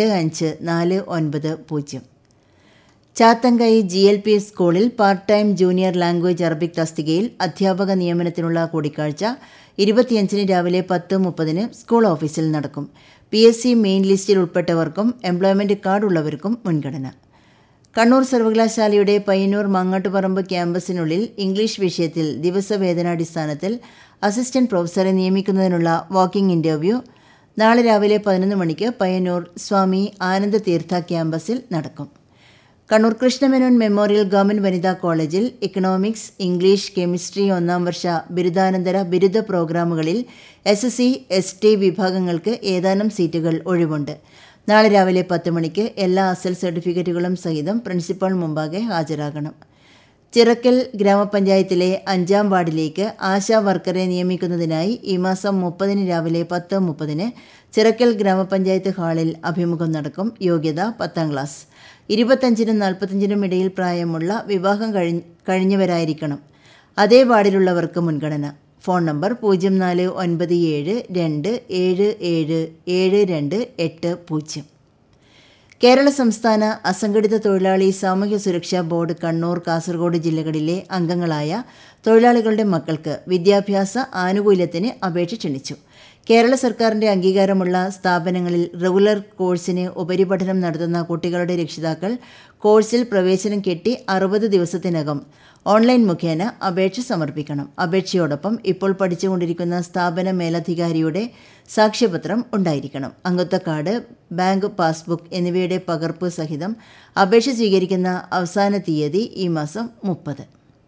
രണ്ട് അഞ്ച് നാല് ഒൻപത് പൂജ്യം ചാത്തങ്കൈ ജി എൽ പി സ്കൂളിൽ part time junior language Arabic തസ്തികയിൽ അധ്യാപക നിയമനത്തിനുള്ള കൂടിക്കാഴ്ച ഇരുപത്തിയഞ്ചിന് രാവിലെ പത്ത് മുപ്പതിന് സ്കൂൾ ഓഫീസിൽ നടക്കും പി എസ് സി മെയിൻ ലിസ്റ്റിൽ ഉൾപ്പെട്ടവർക്കും എംപ്ലോയ്മെന്റ് കാർഡ് ഉള്ളവർക്കും മുൻഗണന കണ്ണൂർ സർവകലാശാലയുടെ പയ്യന്നൂർ മങ്ങാട്ടുപറമ്പ് ക്യാമ്പസിനുള്ളിൽ ഇംഗ്ലീഷ് വിഷയത്തിൽ ദിവസവേതനാടിസ്ഥാനത്തിൽ അസിസ്റ്റന്റ് പ്രൊഫസറെ നിയമിക്കുന്നതിനുള്ള വാക്കിംഗ് ഇന്റർവ്യൂ നാളെ രാവിലെ പതിനൊന്ന് മണിക്ക് പയ്യന്നൂർ സ്വാമി ആനന്ദ തീർത്ഥ ക്യാമ്പസിൽ നടക്കും കണ്ണൂർ കൃഷ്ണമേനോൻ മെമ്മോറിയൽ ഗവൺമെന്റ് വനിതാ കോളേജിൽ ഇക്കണോമിക്സ് ഇംഗ്ലീഷ് കെമിസ്ട്രി ഒന്നാം വർഷ ബിരുദാനന്തര ബിരുദ പ്രോഗ്രാമുകളിൽ S S C S T വിഭാഗങ്ങൾക്ക് ഏതാനും സീറ്റുകൾ ഒഴിവുണ്ട് നാളെ രാവിലെ പത്ത് മണിക്ക് എല്ലാ അസൽ സർട്ടിഫിക്കറ്റുകളും സഹിതം പ്രിൻസിപ്പൽ മുമ്പാകെ ഹാജരാകണം ചിറക്കൽ ഗ്രാമപഞ്ചായത്തിലെ അഞ്ചാം വാർഡിലേക്ക് ആശാ വർക്കറെ നിയമിക്കുന്നതിനായി ഈ മാസം മുപ്പതിന് രാവിലെ പത്ത് മുപ്പതിന് ചിറക്കൽ ഗ്രാമപഞ്ചായത്ത് ഹാളിൽ അഭിമുഖം നടക്കും യോഗ്യത പത്താം ക്ലാസ് ഇരുപത്തഞ്ചിനും നാൽപ്പത്തഞ്ചിനും ഇടയിൽ പ്രായമുള്ള വിവാഹം കഴിഞ്ഞ് കഴിഞ്ഞവരായിരിക്കണം അതേ വാർഡിലുള്ളവർക്ക് മുൻഗണന ഫോൺ നമ്പർ പൂജ്യം നാല് ഒൻപത് ഏഴ് രണ്ട് ഏഴ് ഏഴ് ഏഴ് രണ്ട് എട്ട് പൂജ്യം കേരള സംസ്ഥാന അസംഘടിത തൊഴിലാളി സാമൂഹ്യ സുരക്ഷാ ബോർഡ് കണ്ണൂർ കാസർഗോഡ് ജില്ലകളിലെ അംഗങ്ങളായ തൊഴിലാളികളുടെ മക്കൾക്ക് വിദ്യാഭ്യാസ ആനുകൂല്യത്തിന് അപേക്ഷ ക്ഷണിച്ചു കേരള സർക്കാരിന്റെ അംഗീകാരമുള്ള സ്ഥാപനങ്ങളിൽ റെഗുലർ കോഴ്സിന് ഉപരിപഠനം നടത്തുന്ന കുട്ടികളുടെ രക്ഷിതാക്കൾ കോഴ്സിൽ പ്രവേശനം കെട്ടി അറുപത് ദിവസത്തിനകം ഓൺലൈൻ മുഖേന അപേക്ഷ സമർപ്പിക്കണം അപേക്ഷയോടൊപ്പം ഇപ്പോൾ പഠിച്ചുകൊണ്ടിരിക്കുന്ന സ്ഥാപന മേലധികാരിയുടെ സാക്ഷ്യപത്രം ഉണ്ടായിരിക്കണം അംഗത്വ കാർഡ് ബാങ്ക് പാസ്ബുക്ക് എന്നിവയുടെ പകർപ്പ് സഹിതം അപേക്ഷ സ്വീകരിക്കുന്ന അവസാന തീയതി ഈ മാസം മുപ്പത്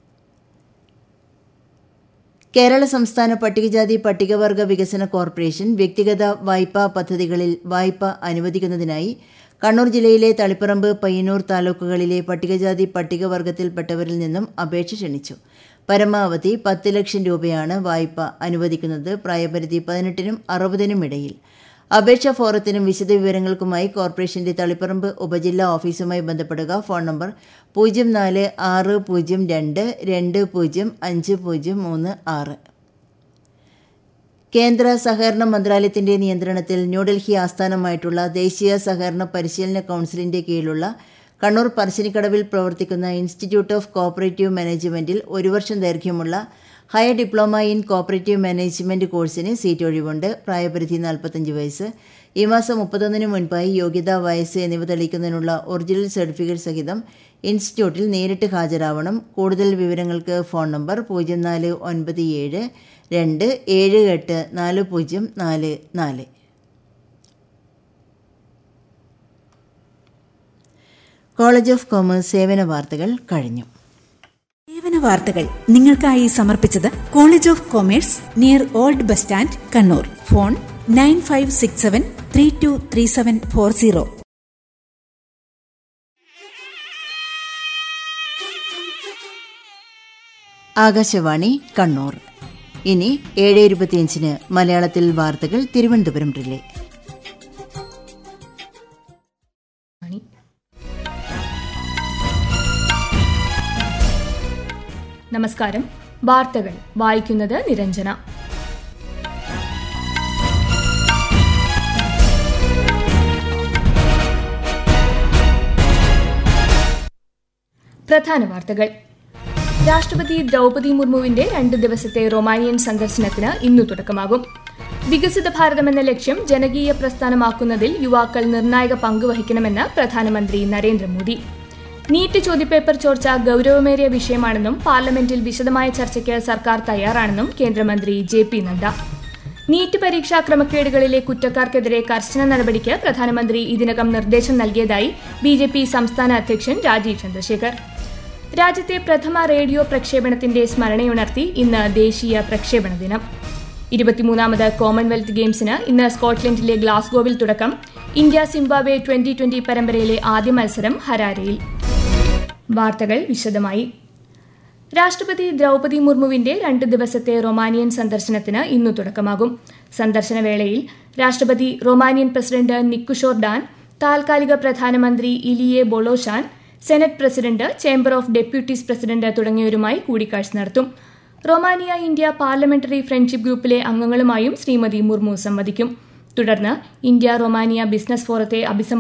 കേരള സംസ്ഥാന പട്ടികജാതി പട്ടികവർഗ വികസന കോർപ്പറേഷൻ വ്യക്തിഗത വായ്പാ പദ്ധതികളിൽ വായ്പ അനുവദിക്കുന്നതിനായി കണ്ണൂർ ജില്ലയിലെ തളിപ്പറമ്പ് പയ്യന്നൂർ താലൂക്കുകളിലെ പട്ടികജാതി പട്ടികവർഗത്തിൽപ്പെട്ടവരിൽ നിന്നും അപേക്ഷ ക്ഷണിച്ചു പരമാവധി പത്ത് ലക്ഷം രൂപയാണ് വായ്പ അനുവദിക്കുന്നത് പ്രായപരിധി പതിനെട്ടിനും അറുപതിനും ഇടയിൽ അപേക്ഷാ ഫോറത്തിനും വിശദവിവരങ്ങൾക്കുമായി കോർപ്പറേഷന്റെ തളിപ്പറമ്പ് ഉപജില്ലാ ഓഫീസുമായി ബന്ധപ്പെടുക ഫോൺ നമ്പർ പൂജ്യം നാല് ആറ് പൂജ്യം രണ്ട് രണ്ട് പൂജ്യം അഞ്ച് പൂജ്യം മൂന്ന് ആറ് കേന്ദ്ര സഹകരണ മന്ത്രാലയത്തിന്റെ നിയന്ത്രണത്തിൽ ന്യൂഡൽഹി ആസ്ഥാനമായിട്ടുള്ള ദേശീയ സഹകരണ പരിശീലന കൗൺസിലിന്റെ കീഴിലുള്ള കണ്ണൂർ പറശ്ശിനിക്കടവിൽ പ്രവർത്തിക്കുന്ന ഇൻസ്റ്റിറ്റ്യൂട്ട് ഓഫ് കോപ്പറേറ്റീവ് മാനേജ്മെന്റിൽ ഒരു വർഷം ദൈർഘ്യമുള്ള higher diploma in cooperative management കോഴ്സിന് സീറ്റ് ഒഴിവുണ്ട് പ്രായപരിധി നാൽപ്പത്തഞ്ച് വയസ്സ് ഈ മാസം മുപ്പത്തൊന്നിന് മുൻപായി യോഗ്യതാ വയസ്സ് എന്നിവ തെളിയിക്കുന്നതിനുള്ള ഒറിജിനൽ സർട്ടിഫിക്കറ്റ് സഹിതം ഇൻസ്റ്റിറ്റ്യൂട്ടിൽ നേരിട്ട് ഹാജരാവണം കൂടുതൽ വിവരങ്ങൾക്ക് ഫോൺ നമ്പർ പൂജ്യം നാല് ഒൻപത് ഏഴ് രണ്ട് ഏഴ് എട്ട് നാല് പൂജ്യം നാല് നാല് കോളേജ് ഓഫ് കോമേഴ്സ് സേവന വാർത്തകൾ കഴിഞ്ഞു സേവന വാർത്തകൾ നിങ്ങൾക്കായി സമർപ്പിച്ചത് college of commerce near old bus stand Kannur phone nine five six seven three two three seven four zero Akashvani Kannur ഇനി ഏഴ് ഇരുപത്തിയഞ്ചിന് മലയാളത്തിൽ വാർത്തകൾ തിരുവനന്തപുരം റിലേ നമസ്കാരം വാർത്തകൾ വായിക്കുന്നത് നിരഞ്ജന പ്രധാന വാർത്തകൾ രാഷ്ട്രപതി ദ്രൗപതി മുർമുവിന്റെ രണ്ട് ദിവസത്തെ റൊമാനിയൻ സന്ദർശനത്തിന് ഇന്നു തുടക്കമാകും വികസിത ഭാരതമെന്ന ലക്ഷ്യം ജനകീയ പ്രസ്ഥാനമാക്കുന്നതിൽ യുവാക്കൾ നിർണായക പങ്ക് വഹിക്കണമെന്ന് പ്രധാനമന്ത്രി നരേന്ദ്രമോദി നീറ്റ് ചോദ്യപേപ്പർ ചോർച്ച ഗൌരവമേറിയ വിഷയമാണെന്നും പാർലമെന്റിൽ വിശദമായ ചർച്ചയ്ക്ക് സർക്കാർ തയ്യാറാണെന്നും കേന്ദ്രമന്ത്രി ജെ പി നദ്ദ നീറ്റ് പരീക്ഷാ ക്രമക്കേടുകളിലെ കുറ്റക്കാർക്കെതിരെ കർശന നടപടിക്ക് പ്രധാനമന്ത്രി ഇതിനകം നിർദ്ദേശം നൽകിയതായി ബി ജെ പി സംസ്ഥാന അധ്യക്ഷൻ രാജീവ് ചന്ദ്രശേഖർ രാജ്യത്തെ പ്രഥമ റേഡിയോ പ്രക്ഷേപണത്തിന്റെ സ്മരണയുണർത്തി ഇന്ന് ദേശീയ പ്രക്ഷേപണ ദിനം ഇരുപത്തിമൂന്നാമത് കോമൺവെൽത്ത് ഗെയിംസിന് ഇന്ന് സ്കോട്ട്ലൻഡിലെ ഗ്ലാസ്ഗോവിൽ തുടക്കം ഇന്ത്യ സിംബാബ്വെ ട്വന്റി ട്വന്റി പരമ്പരയിലെ ആദ്യ മത്സരം ഹരാരയിൽ വാർത്തകൾ വിശദമായി രാഷ്ട്രപതി ദ്രൗപതി മുർമുവിന്റെ രണ്ട് ദിവസത്തെ റൊമാനിയൻ സന്ദർശനത്തിന് ഇന്നു തുടക്കമാകും സന്ദർശന വേളയിൽ രാഷ്ട്രപതി റൊമാനിയൻ പ്രസിഡന്റ് നിക്കുഷോർ ഡാൻ താൽക്കാലിക പ്രധാനമന്ത്രി Ilie Bolojan senate president chamber of deputies president തുടങ്ങിയവരുമായി കൂടിക്കാഴ്ച നടത്തും റൊമാനിയ ഇന്ത്യ പാർലമെന്ററി ഫ്രണ്ട്ഷിപ്പ് ഗ്രൂപ്പിലെ അംഗങ്ങളുമായും ശ്രീമതി മുർമു സംവദിക്കും തുടർന്ന് ഇന്ത്യ റൊമാനിയ ബിസിനസ് ഫോറത്തെ അഭിസംബോധന